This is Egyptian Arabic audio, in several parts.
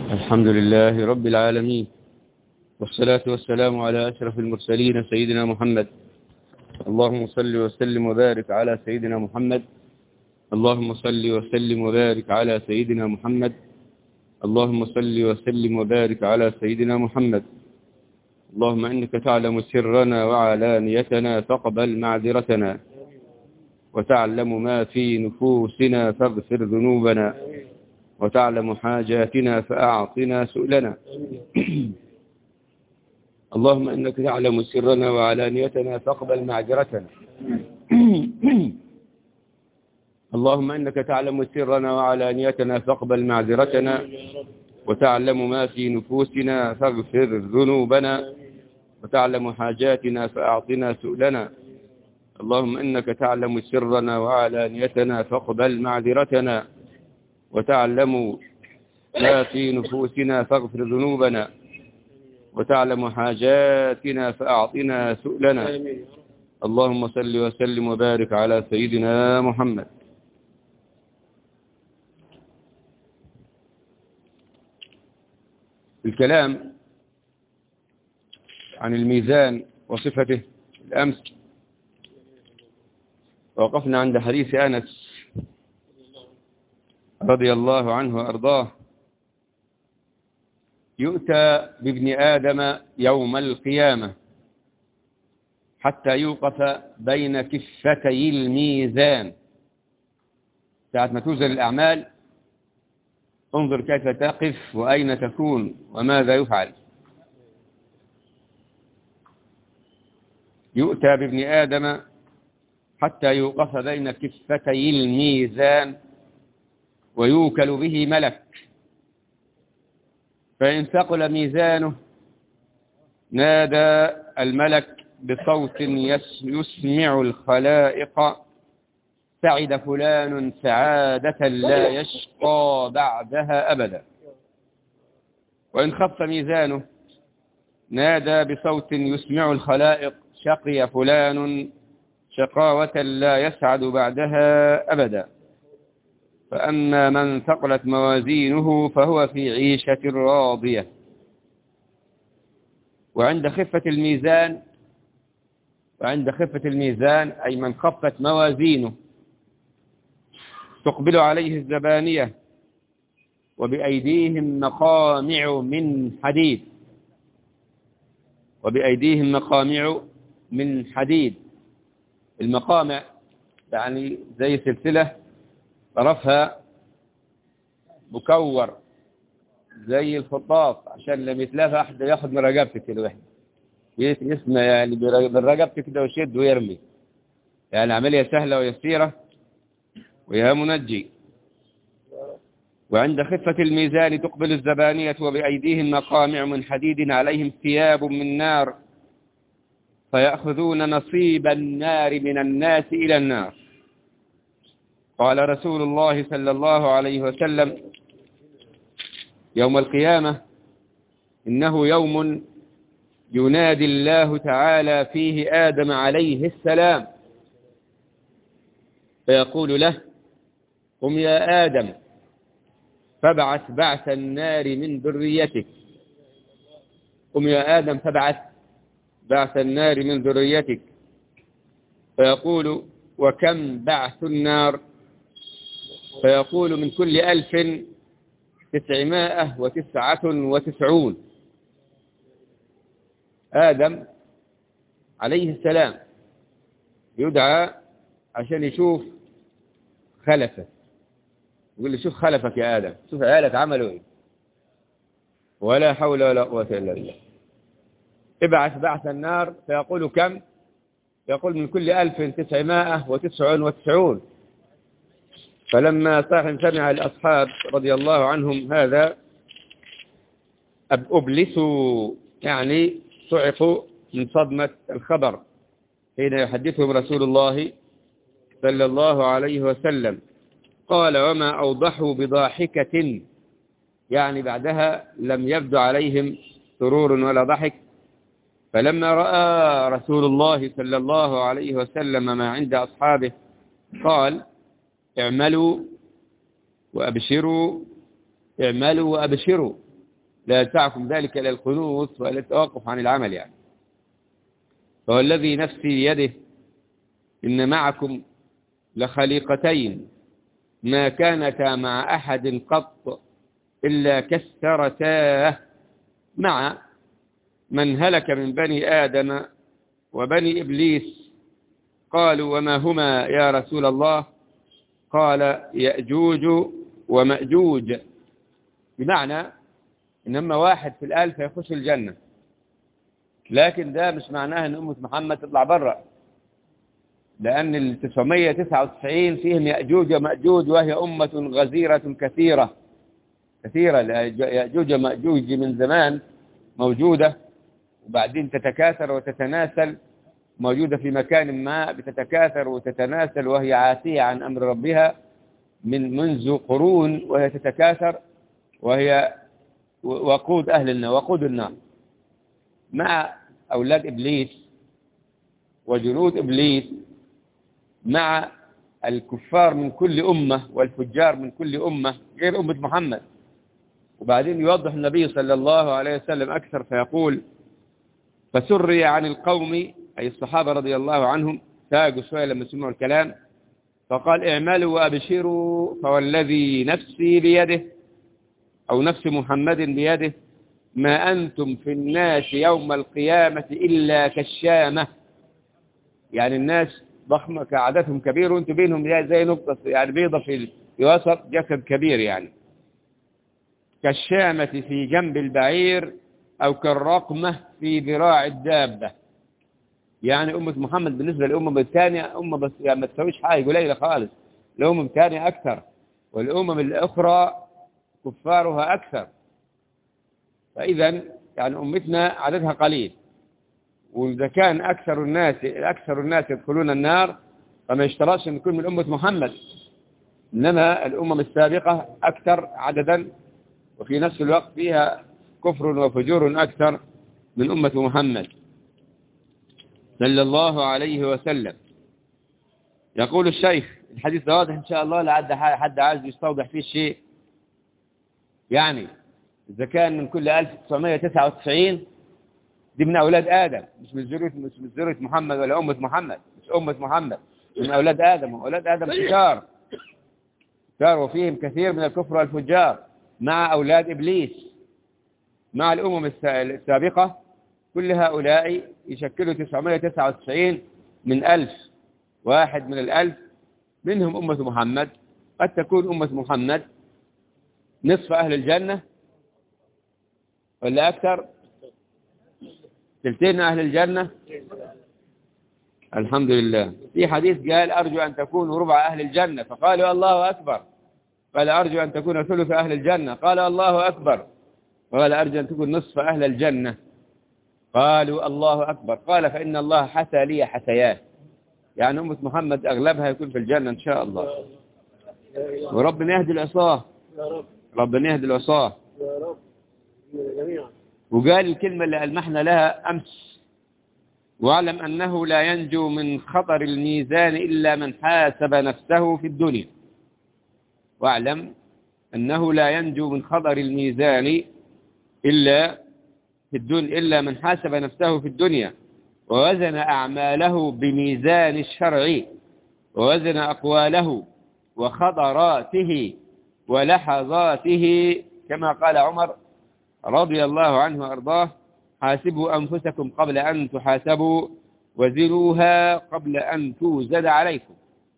الحمد لله رب العالمين والصلاة والسلام على أشرف المرسلين سيدنا محمد اللهم صل وسلم وبارك على سيدنا محمد اللهم صل وسلم وبارك على سيدنا محمد اللهم صل وسلم وبارك على سيدنا محمد اللهم إنك تعلم سرنا وعلانيتنا فاقبل معذرتنا وتعلم ما في نفوسنا فاغفر ذنوبنا وتعلم حاجاتنا فأعطنا سؤلنا اللهم إنك تعلم سرنا وعلانيتنا فاقبل معذرتنا اللهم إنك تعلم سرنا وعلانيتنا فاقبل معذرتنا وتعلم ما في نفوسنا فاغفر ذنوبنا وتعلم حاجاتنا فأعطنا سؤلنا اللهم إنك تعلم سرنا وعلانيتنا فاقبل معذرتنا وتعلم ما في نفوسنا فاغفر ذنوبنا وتعلم حاجاتنا فأعطنا سؤلنا اللهم صل وسلم وبارك على سيدنا محمد الكلام عن الميزان وصفته الأمس وقفنا عند حديث أنس رضي الله عنه وأرضاه يؤتى بابن آدم يوم القيامة حتى يوقف بين كفتي الميزان ساعة ما توزن الأعمال انظر كيف تقف وأين تكون وماذا يفعل يؤتى بابن آدم حتى يوقف بين كفتي الميزان ويوكل به ملك فإن ثقل ميزانه نادى الملك بصوت يسمع الخلائق سعد فلان سعادة لا يشقى بعدها أبدا وإن خف ميزانه نادى بصوت يسمع الخلائق شقي فلان شقاوة لا يسعد بعدها أبدا فأما من ثقلت موازينه فهو في عيشة راضية وعند خفة الميزان وعند خفة الميزان أي من خفت موازينه تقبل عليه الزبانية وبأيديهم مقامع من حديد وبأيديهم مقامع من حديد المقامع يعني زي سلسلة طرفها مكور زي الخطاف عشان لما يتلافى أحد ياخد من رقبتك كده واحد يسمى يعني من رقبتك كده ويشد ويرمي يعني عملية سهلة ويسيرة ويا منجي وعند خفة الميزان تقبل الزبانية وبأيديهم مقامع من حديد عليهم ثياب من نار فيأخذون نصيب النار من الناس إلى النار قال رسول الله صلى الله عليه وسلم يوم القيامة إنه يوم ينادي الله تعالى فيه آدم عليه السلام فيقول له قم يا آدم فابعث بعث النار من ذريتك قم يا آدم فابعث بعث النار من ذريتك فيقول وكم بعث النار فيقول من كل ألف تسعمائة وتسعة وتسعون آدم عليه السلام يدعى عشان يشوف خلفه يقول لي شوف خلفك يا آدم شوف عيالك عملوا ايه ولا حول ولا قوة إلا بالله ابعث بعث النار فيقول كم يقول من كل ألف تسعمائة وتسع وتسعون فلما صاح سمع الأصحاب رضي الله عنهم هذا أبلسوا يعني صعقوا من صدمة الخبر حين يحدثهم رسول الله صلى الله عليه وسلم قال وما أوضحوا بضاحكة يعني بعدها لم يبدو عليهم سرور ولا ضحك فلما رأى رسول الله صلى الله عليه وسلم ما عند أصحابه قال اعملوا وأبشروا اعملوا وأبشروا لا يدفعكم ذلك إلى القنوط وإلى التوقف عن العمل يعني فهو الذي نفسي بيده إن معكم لخليقتين ما كانتا مع أحد قط إلا كسرتاه مع من هلك من بني آدم وبني إبليس قالوا وما هما يا رسول الله قال يأجوج ومأجوج بمعنى إنما واحد في الألف يخش الجنة لكن ده مش معناه أن أمة محمد تطلع برا لأن ال 999 فيهم يأجوج ومأجوج وهي أمة غزيرة كثيرة كثيرة يأجوج ومأجوج من زمان موجودة وبعدين تتكاثر وتتناسل موجودة في مكان ما بتتكاثر وتتناسل وهي عاتية عن أمر ربها من منذ قرون وهي تتكاثر وهي وقود أهل النار وقود النار مع أولاد إبليس وجنود إبليس مع الكفار من كل أمة والفجار من كل أمة غير أمة محمد وبعدين يوضح النبي صلى الله عليه وسلم أكثر فيقول فسري عن القوم أي الصحابة رضي الله عنهم تاجوا شوية لما سمعوا الكلام فقال اعملوا وأبشروا فوالذي نفسي بيده أو نفس محمد بيده ما أنتم في الناس يوم القيامة إلا كالشامة يعني الناس ضخمة كعددهم كبير وانتم بينهم زي نقطة يعني بيضة في وسط جسد كبير يعني كالشامة في جنب البعير أو كالرقمة في ذراع الدابة يعني أمة محمد بالنسبة للأمم الثانية أمة بس يعني ما تسويش حاجة قليلة خالص الأمم الثانية أكثر والأمم الأخرى كفارها أكثر فإذا يعني أمتنا عددها قليل وإذا كان أكثر الناس أكثر الناس يدخلون النار فما يشترطش أن يكون من أمة محمد إنما الأمم السابقة أكثر عددا وفي نفس الوقت فيها كفر وفجور أكثر من أمة محمد صلى الله عليه وسلم يقول الشيخ الحديث ده واضح إن شاء الله لعد حد عايز يستوضح فيه شيء يعني إذا كان من كل 1999 دي من أولاد آدم مش من ذرية مش من ذرية محمد ولا أمة محمد مش أمة محمد من أولاد آدم أولاد آدم فجار فجار وفيهم كثير من الكفر والفجار مع أولاد إبليس مع الأمم السابقة كل هؤلاء يشكلوا 999 من ألف واحد من الألف منهم أمة محمد قد تكون أمة محمد نصف أهل الجنة ولا أكثر ثلثين أهل الجنة الحمد لله في حديث قال أرجو أن تكونوا ربع أهل الجنة فقالوا الله أكبر قال أرجو أن تكون ثلث أهل الجنة قال الله أكبر قال أرجو أن تكون نصف أهل الجنة قالوا الله أكبر قال فإن الله حسى لي حسيات يعني أمة محمد أغلبها يكون في الجنة إن شاء الله وربنا يهدي العصاه ربنا يهدي العصاه وقال الكلمة اللي ألمحنا لها أمس واعلم أنه لا ينجو من خطر الميزان إلا من حاسب نفسه في الدنيا واعلم أنه لا ينجو من خطر الميزان إلا في الدنيا إلا من حاسب نفسه في الدنيا ووزن أعماله بميزان الشرع ووزن أقواله وخطراته ولحظاته كما قال عمر رضي الله عنه وأرضاه حاسبوا أنفسكم قبل أن تحاسبوا وزنوها قبل أن توزد عليكم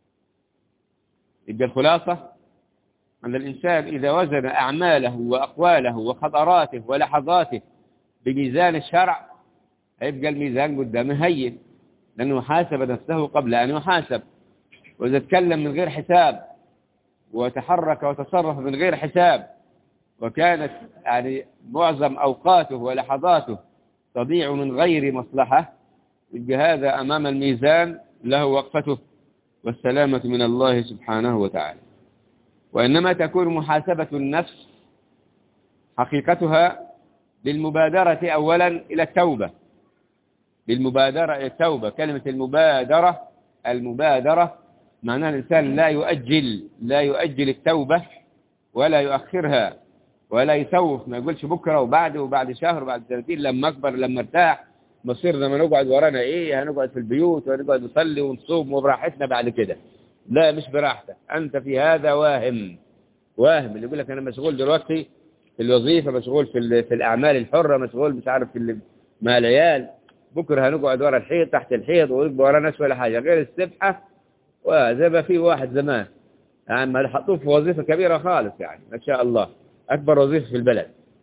يبقى الخلاصة أن الإنسان إذا وزن أعماله وأقواله وخطراته ولحظاته بميزان الشرع هيبقى الميزان قدامه هين لأنه حاسب نفسه قبل أن يحاسب وإذا تكلم من غير حساب وتحرك وتصرف من غير حساب وكانت يعني معظم أوقاته ولحظاته تضيع من غير مصلحة يبقى هذا أمام الميزان له وقفته والسلامة من الله سبحانه وتعالى وإنما تكون محاسبة النفس حقيقتها بالمبادرة أولا إلى التوبة بالمبادرة إلى التوبة كلمة المبادرة المبادرة معناها الإنسان لا يؤجل لا يؤجل التوبة ولا يؤخرها ولا يسوف ما يقولش بكرة وبعده وبعد شهر وبعد سنتين لما أكبر لما ارتاح مصير لما نقعد ورانا إيه هنقعد في البيوت ونقعد نصلي ونصوم وبراحتنا بعد كده لا مش براحتك أنت في هذا واهم واهم اللي يقول لك أنا مشغول دلوقتي في الوظيفة مشغول في, ال- في الأعمال الحرة مشغول مش عارف في ال- مع العيال بكرة هنقعد ورا الحيط تحت الحيط ويبقى ورا ناس ولا حاجة غير السبحة وزي ما في واحد زمان يعني ما حطوه في وظيفة كبيرة خالص يعني ما شاء الله أكبر وظيفة في البلد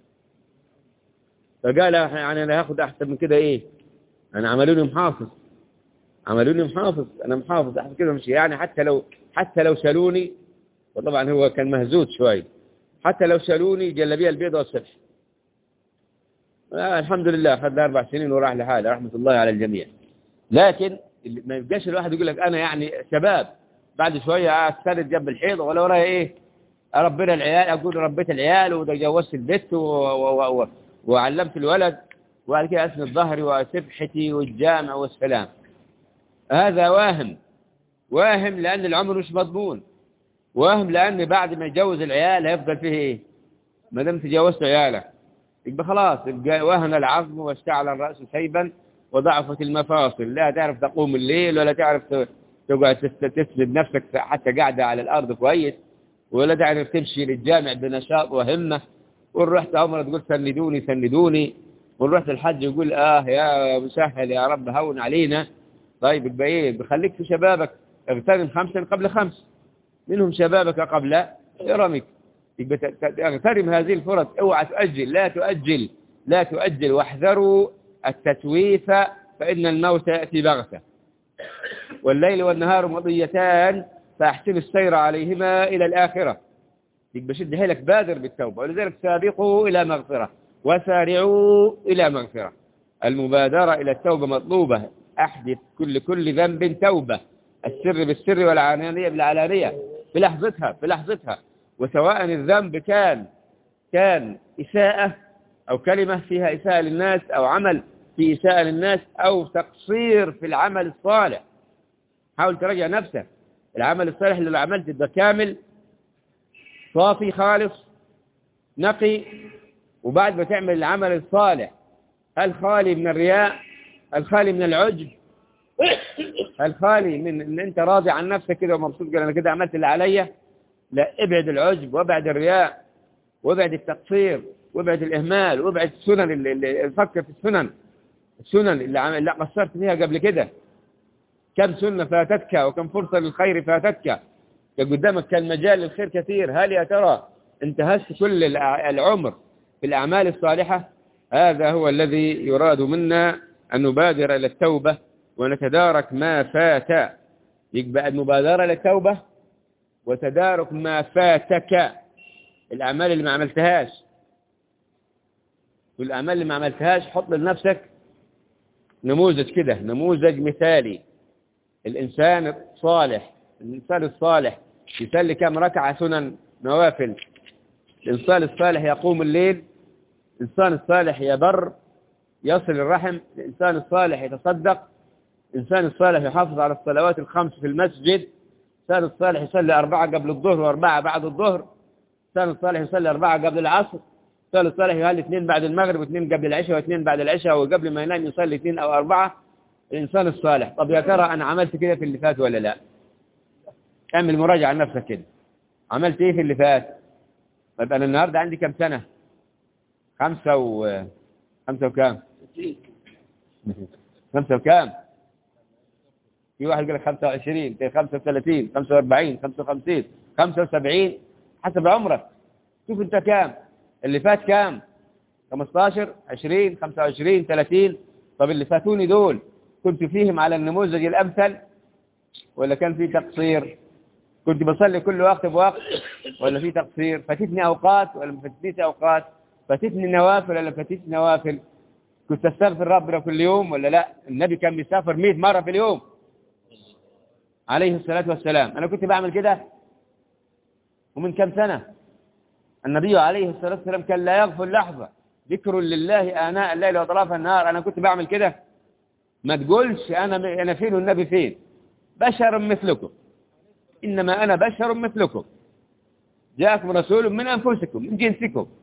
فقال يعني أنا هاخد أحسن من كده إيه أنا عملوني محافظ عملوني محافظ أنا محافظ أحسن كده مش يعني حتى لو حتى لو شالوني وطبعا هو كان مهزوز شوي حتى لو شالوني جلبيه البيضة والسبح آه الحمد لله أخذ أربع سنين وراح لحاله رحمة الله على الجميع لكن اللي- ما يبقاش الواحد يقول لك أنا يعني شباب بعد شوية أستند جنب الحيط ولا ورايا إيه ربنا العيال أقول ربيت العيال وتجوزت البت و... و... و... وعلمت الولد وبعد كده أسند ظهري وسبحتي والجامع والسلام هذا واهم واهم لأن العمر مش مضمون واهم لأن بعد ما يجوز العيال هيفضل فيه إيه ما دام تجاوزت عيالك يبقى خلاص يبقى وهن العظم واشتعل الرأس شيبا وضعفت المفاصل لا تعرف تقوم الليل ولا تعرف ت- تقعد تست- تسند نفسك حتى قاعدة على الأرض كويس ولا تعرف تمشي للجامع بنشاط وهمة وإن رحت عمره تقول سندوني سندوني وإن رحت الحج يقول آه يا مسهل يا رب هون علينا طيب يبقى إيه بخليك في شبابك اغتنم خمسا قبل خمس منهم شبابك قبل إرمك يبقى ت- ت- اغتنم هذه الفرص اوعى تؤجل لا تؤجل لا تؤجل واحذروا التسويف فإن الموت يأتي بغتة والليل والنهار مضيتان فأحسن السير عليهما إلى الآخرة يبقى شد حيلك بادر بالتوبة ولذلك سابقوا إلى مغفرة وسارعوا إلى مغفرة المبادرة إلى التوبة مطلوبة أحدث كل كل ذنب توبة السر بالسر والعلانية بالعلانية في لحظتها في لحظتها وسواء الذنب كان كان إساءة أو كلمة فيها إساءة للناس أو عمل في إساءة للناس أو تقصير في العمل الصالح حاول تراجع نفسك العمل الصالح اللي عملته ده كامل صافي خالص نقي وبعد ما تعمل العمل الصالح هل خالي من الرياء هل خالي من العجب هل خالي من ان انت راضي عن نفسك كده ومبسوط قال انا كده عملت اللي عليا لا ابعد العجب وابعد الرياء وابعد التقصير وابعد الاهمال وابعد السنن اللي, اللي فكر في السنن السنن اللي عمل لا قصرت فيها قبل كده كم سنة فاتتك وكم فرصة للخير فاتتك قدامك كان مجال للخير كثير هل يا ترى انتهزت كل الع- العمر في الأعمال الصالحة هذا هو الذي يراد منا أن نبادر إلى التوبة ونتدارك ما فات يبقى المبادرة للتوبة وتدارك ما فاتك الأعمال اللي ما عملتهاش والأعمال اللي ما عملتهاش حط لنفسك نموذج كده نموذج مثالي الإنسان الصالح الإنسان الصالح يصلي كم ركعة سنن نوافل الإنسان الصالح يقوم الليل الإنسان الصالح يبر يصل الرحم الإنسان الصالح يتصدق الإنسان الصالح يحافظ على الصلوات الخمس في المسجد الإنسان الصالح يصلي أربعة قبل الظهر وأربعة بعد الظهر الإنسان الصالح يصلي أربعة قبل العصر الإنسان الصالح يصلي اثنين بعد المغرب واثنين قبل العشاء واثنين بعد العشاء وقبل ما ينام يصلي اثنين أو أربعة الإنسان الصالح طب يا ترى أنا عملت كده في اللي فات ولا لا اعمل مراجعة لنفسك كده عملت إيه في اللي فات طيب أنا النهاردة عندي كم سنة خمسة و خمسة وكام خمسة وكام في واحد يقول لك 25 35 45 55 75 حسب عمرك شوف انت كام اللي فات كام 15 20 25 30 طب اللي فاتوني دول كنت فيهم على النموذج الامثل ولا كان في تقصير كنت بصلي كل وقت بوقت ولا في تقصير فاتتني اوقات ولا ما فاتتنيش اوقات فاتتني نوافل ولا فاتتني نوافل كنت استغفر ربنا كل يوم ولا لا النبي كان بيسافر 100 مرة في اليوم عليه الصلاة والسلام أنا كنت بعمل كده ومن كم سنة النبي عليه الصلاة والسلام كان لا يغفل لحظة ذكر لله آناء الليل وأطراف النهار أنا كنت بعمل كده ما تقولش أنا أنا فين والنبي فين بشر مثلكم إنما أنا بشر مثلكم جاءكم رسول من أنفسكم من جنسكم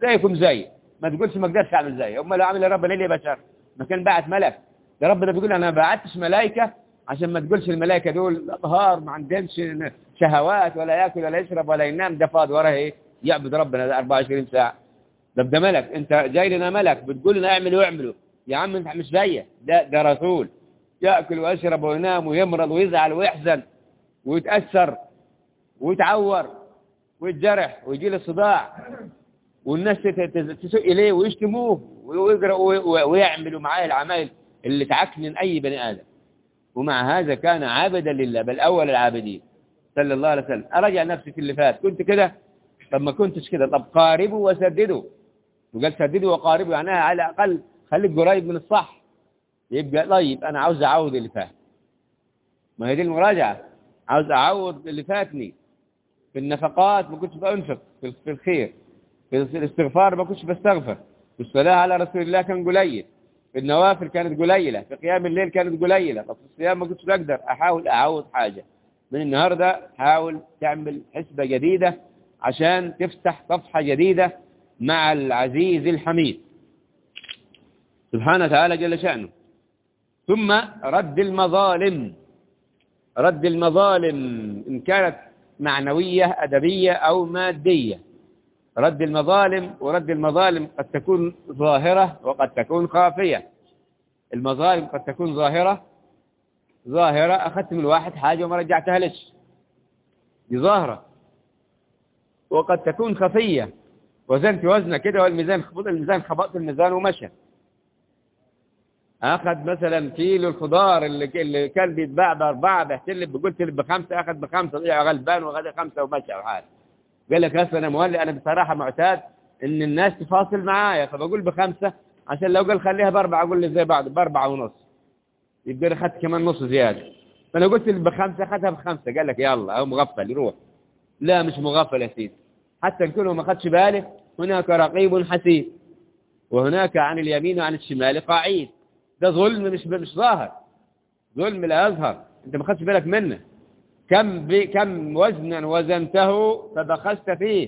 زيكم زي ما تقولش ما اقدرش اعمل زي امال لو عمل ربنا ليه بشر ما كان بعت ملك ده ربنا بيقول انا ما بعتش ملائكه عشان ما تقولش الملائكه دول اطهار ما عندهمش شهوات ولا ياكل ولا يشرب ولا ينام ده فاضي وراه ايه يعبد ربنا ده 24 ساعه ده ده ملك انت جاي لنا ملك بتقول لنا اعملوا واعملوا يا عم انت مش زيك ده ده رسول ياكل ويشرب وينام ويمرض ويزعل ويحزن ويتاثر ويتعور ويتجرح ويجي له صداع والناس تسوق اليه ويشتموه ويقرأوا ويعملوا معاه العمايل اللي تعكنن اي بني ادم ومع هذا كان عابدا لله بل اول العابدين صلى الله عليه وسلم اراجع نفسي في اللي فات كنت كده طب ما كنتش كده طب قاربوا وسددوا وقال سددوا وقاربوا يعني على الاقل خليك قريب من الصح يبقى طيب انا عاوز اعوض اللي فات ما هي دي المراجعه عاوز اعوض اللي فاتني في النفقات ما كنتش بانفق في الخير في الاستغفار ما كنتش بستغفر في الصلاه على رسول الله كان قليل في النوافل كانت قليله في قيام الليل كانت قليله طب في الصيام ما كنتش بقدر احاول اعوض حاجه من النهارده حاول تعمل حسبه جديده عشان تفتح صفحه جديده مع العزيز الحميد سبحانه وتعالى جل شأنه ثم رد المظالم رد المظالم إن كانت معنوية أدبية أو مادية رد المظالم ورد المظالم قد تكون ظاهرة وقد تكون خافية المظالم قد تكون ظاهرة ظاهرة أخذت من الواحد حاجة وما رجعتها لش دي ظاهرة وقد تكون خفية وزنت وزنه كده والميزان خبط الميزان خبطت الميزان ومشى اخذ مثلا كيلو الخضار اللي, اللي كان بيتباع باربعه بيحتلب قلت له بخمسه اخذ بخمسه طلع غلبان وغدا خمسه ومشى وحال قال لك هسه انا مولي انا بصراحه معتاد ان الناس تفاصل معايا فبقول بخمسه عشان لو قال خليها باربعه اقول لي زي بعض باربعه ونص يبقى اخذت كمان نص زياده فانا قلت له بخمسه اخذها بخمسه قال لك يلا هو مغفل يروح لا مش مغفل يا سيدي حتى نكون ما خدش باله هناك رقيب حسيب وهناك عن اليمين وعن الشمال قاعيد ده ظلم مش مش ظاهر ظلم لا يظهر انت ما خدتش بالك منه كم بي كم وزنا وزنته فبخست فيه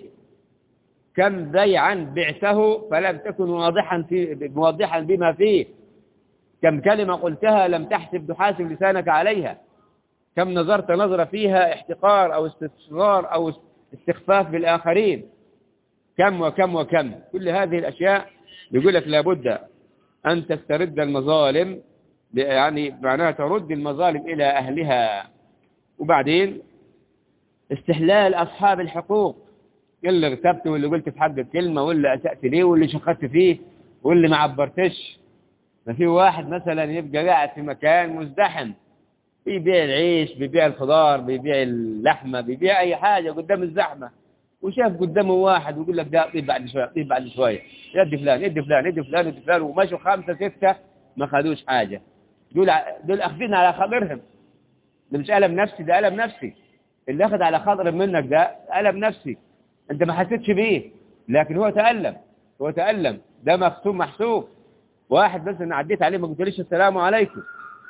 كم بيعا بعته فلم تكن واضحا في موضحا بما فيه كم كلمة قلتها لم تحسب تحاسب لسانك عليها كم نظرت نظرة فيها احتقار أو استصغار أو استخفاف بالآخرين كم وكم وكم كل هذه الأشياء يقول لك لابد أن تسترد المظالم يعني معناها ترد المظالم إلى أهلها وبعدين استحلال أصحاب الحقوق اللي اغتبت واللي قلت في حق الكلمة واللي أسأت ليه واللي شخصت فيه واللي ما عبرتش ففي واحد مثلا يبقى قاعد في مكان مزدحم بيبيع العيش بيبيع الخضار بيبيع اللحمة بيبيع أي حاجة قدام الزحمة وشاف قدامه واحد ويقول لك ده اعطيه بعد شويه اعطيه بعد شويه يدي فلان يدي فلان يدي فلان يدي فلان ومشوا خمسه سته ما خدوش حاجه دول دول اخذين على خاطرهم ده مش الم نفسي ده الم نفسي اللي اخذ على خاطر منك ده الم نفسي انت ما حسيتش بيه لكن هو تالم هو تالم ده مختوم محسوب واحد بس انا عديت عليه ما قلتليش السلام عليكم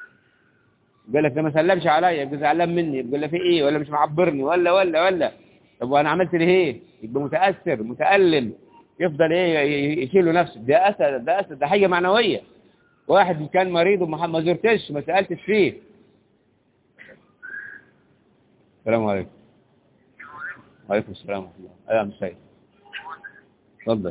قال لك ده ما سلمش عليا يبقى زعلان مني يقول له في ايه ولا مش معبرني ولا ولا ولا طب وانا عملت ليه ايه يبقى متاثر متالم يفضل ايه يشيله نفسه ده اسد ده اسد ده حاجه معنويه واحد كان مريض وما ما زرتش ما سالتش فيه السلام عليكم وعليكم السلام ورحمه الله ايوه مش سيد اتفضل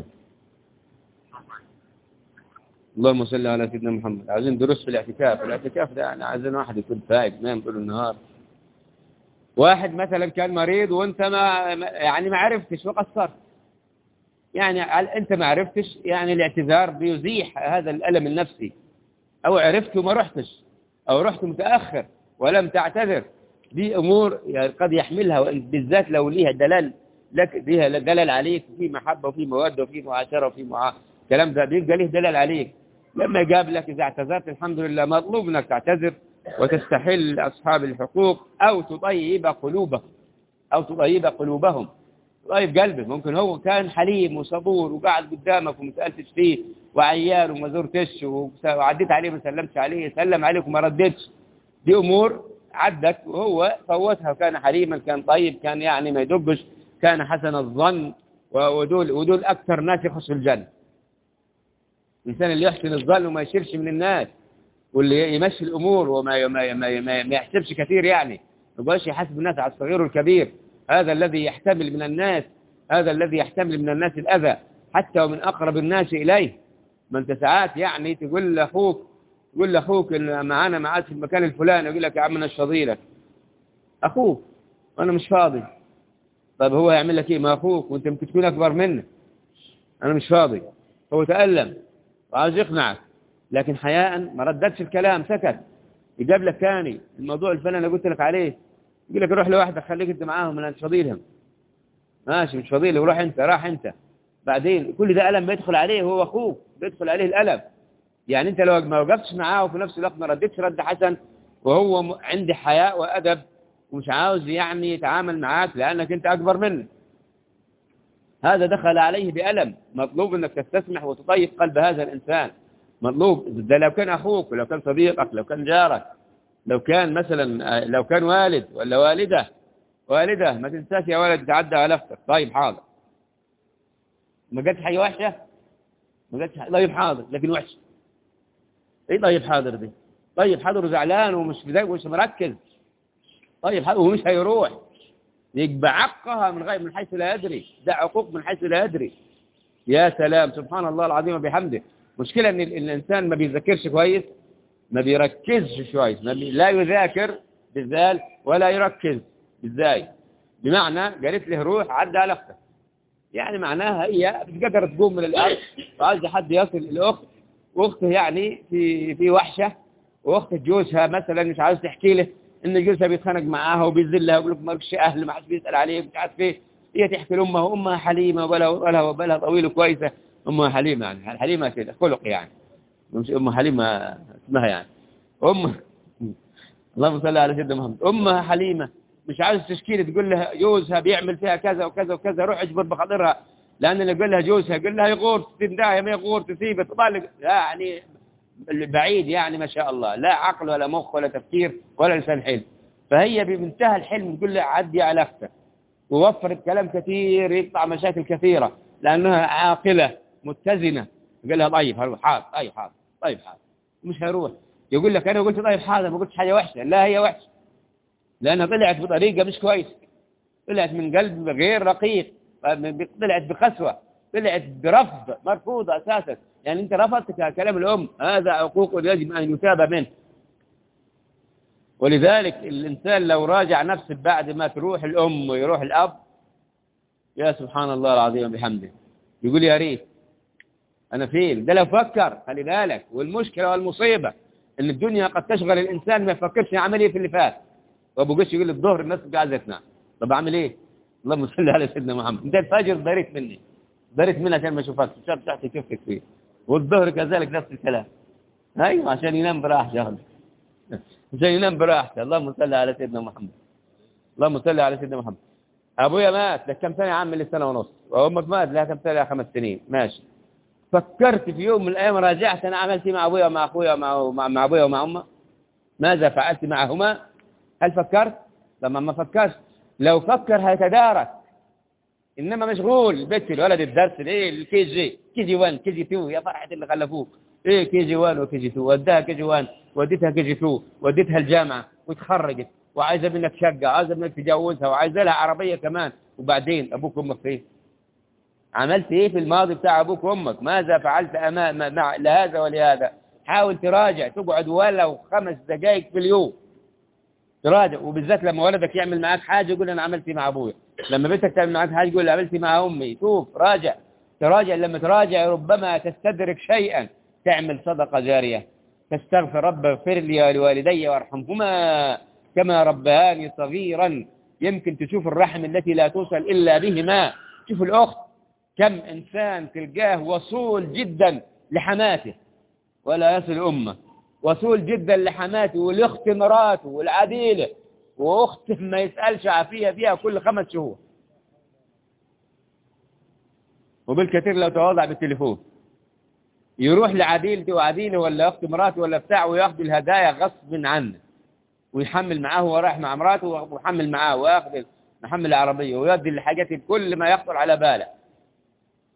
اللهم صل على سيدنا محمد عايزين دروس في الاعتكاف الاعتكاف ده يعني عايزين واحد يكون فايق نايم طول النهار واحد مثلا كان مريض وانت ما يعني ما عرفتش وقصرت يعني انت ما عرفتش يعني الاعتذار بيزيح هذا الالم النفسي او عرفت وما رحتش او رحت متاخر ولم تعتذر دي امور يعني قد يحملها بالذات لو ليها دلال لك ليها دلال عليك وفي محبه وفي موده وفي معاشره وفي مع الكلام ده بيبقى ليه دلال عليك لما جاب لك اذا اعتذرت الحمد لله مطلوب انك تعتذر وتستحل أصحاب الحقوق أو تطيب قلوبهم أو تطيب قلوبهم طيب قلبه ممكن هو كان حليم وصبور وقاعد قدامك وما سالتش فيه وعيان وما زرتش وعديت عليه ما سلمتش عليه سلم عليك وما ردتش دي امور عدت وهو فوتها وكان حليما كان طيب كان يعني ما يدبش كان حسن الظن ودول ودول أكثر ناس يخشوا الجنة الإنسان اللي يحسن الظن وما يشيرش من الناس واللي يمشي الأمور وما ما ما ما, ما يحسبش كثير يعني ما يبقاش يحاسب الناس على الصغير والكبير هذا الذي يحتمل من الناس هذا الذي يحتمل من الناس الأذى حتى ومن أقرب الناس إليه ما أنت ساعات يعني تقول لأخوك تقول لأخوك إن معانا معاد في المكان الفلاني يقول لك يا عم أنا مش فاضيلك أخوك وأنا مش فاضي طيب هو يعمل لك إيه ما أخوك وأنت ممكن تكون أكبر منه أنا مش فاضي هو تألم وعاوز يقنعك لكن حياء ما رددش الكلام سكت يجاب لك ثاني الموضوع الفلاني اللي قلت لك عليه يقول لك روح لوحدك خليك انت معاهم انا مش فاضيلهم ماشي مش فاضيلي وروح انت راح انت بعدين كل ده ألم بيدخل عليه هو أخوه بيدخل عليه الألم يعني أنت لو ما وقفتش معاه وفي نفس الوقت ما ردتش رد حسن وهو عنده حياء وأدب ومش عاوز يعني يتعامل معاك لأنك أنت أكبر منه هذا دخل عليه بألم مطلوب أنك تستسمح وتطيب قلب هذا الإنسان مطلوب ده لو كان أخوك ولو كان صديقك لو كان جارك لو كان مثلا لو كان والد ولا والدة والدة ما تنساش يا ولد تعدى على أختك طيب حاضر ما قالتش حاجة وحشة ما قالتش طيب حاضر لكن وحشة ايه طيب حاضر دي طيب حاضر وزعلان ومش مش مركز طيب حاضر ومش هيروح يبقى عقها من غير من حيث لا يدري ده عقوق من حيث لا يدري يا سلام سبحان الله العظيم وبحمده مشكلة ان الانسان ما بيذاكرش كويس ما بيركزش كويس ما بي... لا يذاكر بالذال ولا يركز ازاي بمعنى قالت له روح عدى على اختك يعني معناها هي مش قادرة تقوم من الأرض وعايزة حد يصل الأخت وأخته يعني في في وحشة وأخت جوزها مثلا مش عاوز تحكي له إن جوزها بيتخانق معاها وبيذلها ويقول لك ما فيش أهل ما حدش بيسأل عليه مش عارف إيه هي تحكي لأمها أمها حليمة ولا ولا وبالها طويل وكويسة أمها حليمة يعني حليمة كده خلق يعني مش أم حليمة اسمها يعني أم اللهم صل على سيدنا محمد أمها حليمة مش عايز تشكيلة تقول لها جوزها بيعمل فيها كذا وكذا وكذا روح اجبر بخاطرها لأن اللي يقول لها جوزها يقول لها يغور تنداها ما يغور تسيبه تطالق يعني بعيد يعني ما شاء الله لا عقل ولا مخ ولا تفكير ولا لسان حلم فهي بمنتهى الحلم تقول لها عدي على أختك ووفرت كلام كثير يقطع مشاكل كثيرة لأنها عاقلة متزنة يقول لها طيب هروح حاضر طيب حاضر طيب حاضر مش هيروح يقول لك أنا قلت طيب حاضر ما قلتش حاجة وحشة لا هي وحشة لأنها طلعت بطريقة مش كويسة طلعت من قلب غير رقيق طلعت بقسوة طلعت برفض مرفوضة أساسا يعني أنت رفضت كلام الأم هذا عقوق يجب أن يتاب منه ولذلك الإنسان لو راجع نفسه بعد ما تروح الأم ويروح الأب يا سبحان الله العظيم بحمده يقول يا ريت أنا فين ده لو فكر خلي بالك والمشكلة والمصيبة إن الدنيا قد تشغل الإنسان ما يفكرش يعمل إيه في اللي فات وابو قش يقول لي الظهر الناس قاعده تنام طب اعمل ايه اللهم صل على سيدنا محمد انت الفجر ضريت مني ضريت مني عشان ما اشوفك شاف تحت كفك فيه والظهر كذلك نفس الكلام ايوه عشان ينام براحه شغل عشان ينام براحته اللهم صل على سيدنا محمد اللهم صل على سيدنا محمد ابويا مات لك كم سنه يا عم لي سنه ونص وامك مات لها كم سنه خمس سنين ماشي فكرت في يوم من الايام راجعت انا عملت مع ابويا ومع اخويا ومع مع ابويا ومع امه ماذا فعلت معهما هل فكرت لما ما فكرش لو فكر هيتدارك انما مشغول البيت الولد الدرس ايه الكي جي كي جي 1 كي جي 2 يا فرحه اللي خلفوك ايه كي جي 1 وكي جي 2 وداها كي جي 1 وديتها كي جي 2 وديتها الجامعه وتخرجت وعايزه منك شقه عايزه منك تجوزها وعايزه لها عربيه كمان وبعدين ابوك وامك فين عملت ايه في الماضي بتاع ابوك وامك ماذا فعلت امام مع لهذا ولهذا حاول تراجع تقعد ولو خمس دقائق في اليوم تراجع وبالذات لما ولدك يعمل معاك حاجة يقول أنا عملت مع أبويا لما بنتك تعمل معاك حاجة يقول عملت مع أمي شوف راجع تراجع لما تراجع ربما تستدرك شيئا تعمل صدقة جارية تستغفر رب اغفر لي ولوالدي وارحمهما كما ربياني صغيرا يمكن تشوف الرحم التي لا توصل إلا بهما شوف الأخت كم إنسان تلقاه وصول جدا لحماته ولا يصل أمه وصول جدا لحماته والأخت مراته والعديلة وأخت ما يسألش عافية فيها كل خمس شهور وبالكثير لو تواضع بالتليفون يروح لعديلته وعديله ولا أخت مراته ولا بتاع وياخذ الهدايا غصب عنه ويحمل معاه وهو رايح مع مراته ويحمل معاه وياخذ محمل العربية ويؤدي الحاجات كل ما يخطر على باله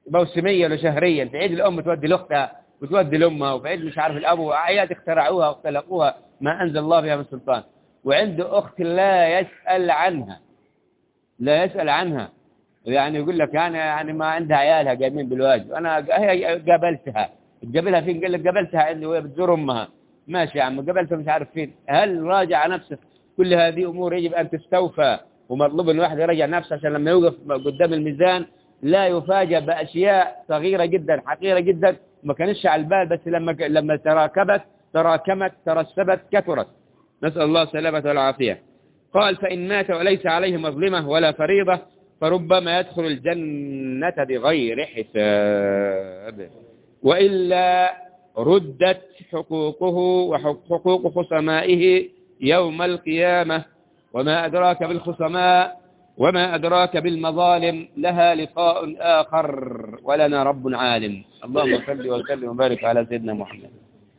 موسميا وشهريا في عيد الأم تودي لأختها وتودي لأمها وفي عيد مش عارف الأبو أعياد اخترعوها واختلقوها ما أنزل الله بها من سلطان وعنده أخت لا يسأل عنها لا يسأل عنها يعني يقول لك يعني يعني ما عندها عيالها قايمين بالواجب أنا هي قابلتها تقابلها فين قال لك قابلتها عندي وهي بتزور أمها ماشي يا عم قابلتها مش عارف فين هل راجع نفسك كل هذه أمور يجب أن تستوفى ومطلوب ان الواحد يراجع نفسه عشان لما يوقف قدام الميزان لا يفاجأ بأشياء صغيرة جدا حقيرة جدا ما كانتش على البال بس لما لما تراكبت تراكمت ترسبت كثرت نسأل الله السلامة والعافية قال فإن مات وليس عليه مظلمة ولا فريضة فربما يدخل الجنة بغير حساب وإلا ردت حقوقه وحقوق خصمائه يوم القيامة وما أدراك بالخصماء وما أدراك بالمظالم لها لقاء آخر ولنا رب عالم اللهم صل وسلم وبارك على سيدنا محمد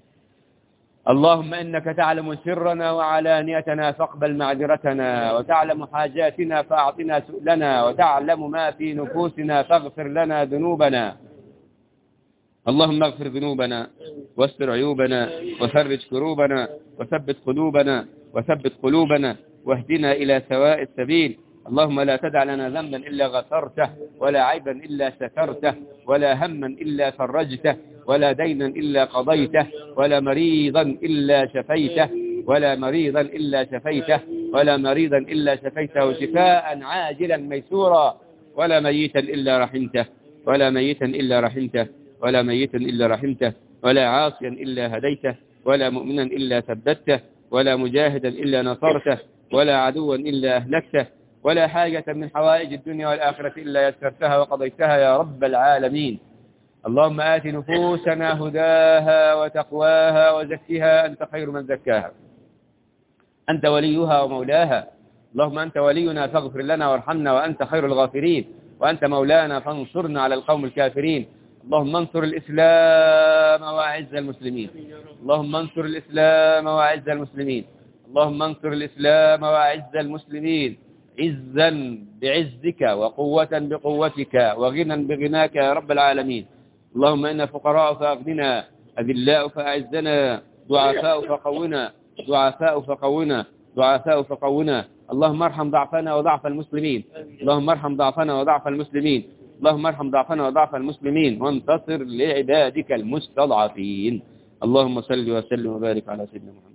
اللهم إنك تعلم سرنا وعلانيتنا فاقبل معذرتنا وتعلم حاجاتنا فأعطنا سؤلنا وتعلم ما في نفوسنا فاغفر لنا ذنوبنا اللهم اغفر ذنوبنا واستر عيوبنا وفرج كروبنا وثبت قلوبنا وثبت قلوبنا واهدنا إلى سواء السبيل اللهم لا تدع لنا ذنبا إلا غفرته ولا عيبا إلا سترته ولا هما إلا فرجته ولا دينا إلا قضيته ولا مريضا إلا شفيته ولا مريضا إلا شفيته ولا مريضا إلا شفيته شفاء عاجلا ميسورا ولا ميتا إلا رحمته ولا ميتا إلا رحمته ولا ميتا إلا رحمته ولا عاصيا إلا هديته ولا مؤمنا إلا ثبته ولا مجاهدا إلا نصرته ولا عدوا إلا أهلكته ولا حاجة من حوائج الدنيا والآخرة إلا يسرتها وقضيتها يا رب العالمين اللهم آت نفوسنا هداها وتقواها وزكها أنت خير من زكاها أنت وليها ومولاها اللهم أنت ولينا فاغفر لنا وارحمنا وأنت خير الغافرين وأنت مولانا فانصرنا على القوم الكافرين اللهم انصر الإسلام وأعز المسلمين اللهم انصر الإسلام وأعز المسلمين اللهم انصر الإسلام وأعز المسلمين عزا بعزك وقوة بقوتك وغنى بغناك يا رب العالمين اللهم إنا فقراء فأغننا أذلاء فأعزنا ضعفاء فقونا ضعفاء فقونا ضعفاء فقونا اللهم ارحم ضعفنا وضعف المسلمين اللهم ارحم ضعفنا وضعف المسلمين اللهم ارحم ضعفنا وضعف المسلمين وانتصر لعبادك المستضعفين اللهم صل وسلم وبارك على سيدنا محمد